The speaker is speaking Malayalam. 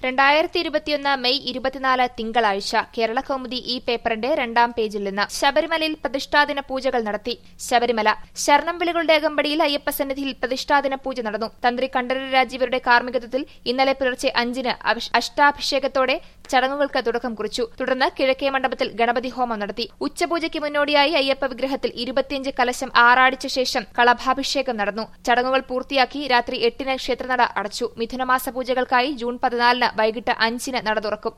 രണ്ടായിരത്തി ഇരുപത്തിയൊന്ന് മെയ് ഇരുപത്തിനാല് തിങ്കളാഴ്ച കേരള കൗമുദി ഈ പേപ്പറിന്റെ രണ്ടാം പേജിൽ നിന്ന് ശബരിമലയിൽ പ്രതിഷ്ഠാദിന പൂജകൾ നടത്തി ശബരിമല ശരണം വിളികളുടെ അകമ്പടിയിൽ അയ്യപ്പസന്നിധിയിൽ പ്രതിഷ്ഠാദിന പൂജ നടന്നു തന്ത്രി കണ്ഠരര് രാജീവരുടെ കാർമ്മികത്വത്തിൽ ഇന്നലെ പുലർച്ചെ അഞ്ചിന് അഭിഷ്- അഷ്ടാഭിഷേകത്തോടെ ചടങ്ങുകൾക്ക് തുടക്കം കുറിച്ചു തുടർന്ന് കിഴക്കേ മണ്ഡപത്തിൽ ഗണപതി ഹോമം നടത്തി ഉച്ചപൂജയ്ക്ക് മുന്നോടിയായി അയ്യപ്പ വിഗ്രഹത്തിൽ ഇരുപത്തിയഞ്ച് കലശം ആറാടിച്ച ശേഷം കളഭാഭിഷേകം നടന്നു ചടങ്ങുകൾ പൂർത്തിയാക്കി രാത്രി എട്ടിന് ക്ഷേത്രനട അടച്ചു മിഥുനമാസ പൂജകൾക്കായി ജൂൺ പതിനാലിന് വൈകിട്ട് അഞ്ചിന് നട തുറക്കും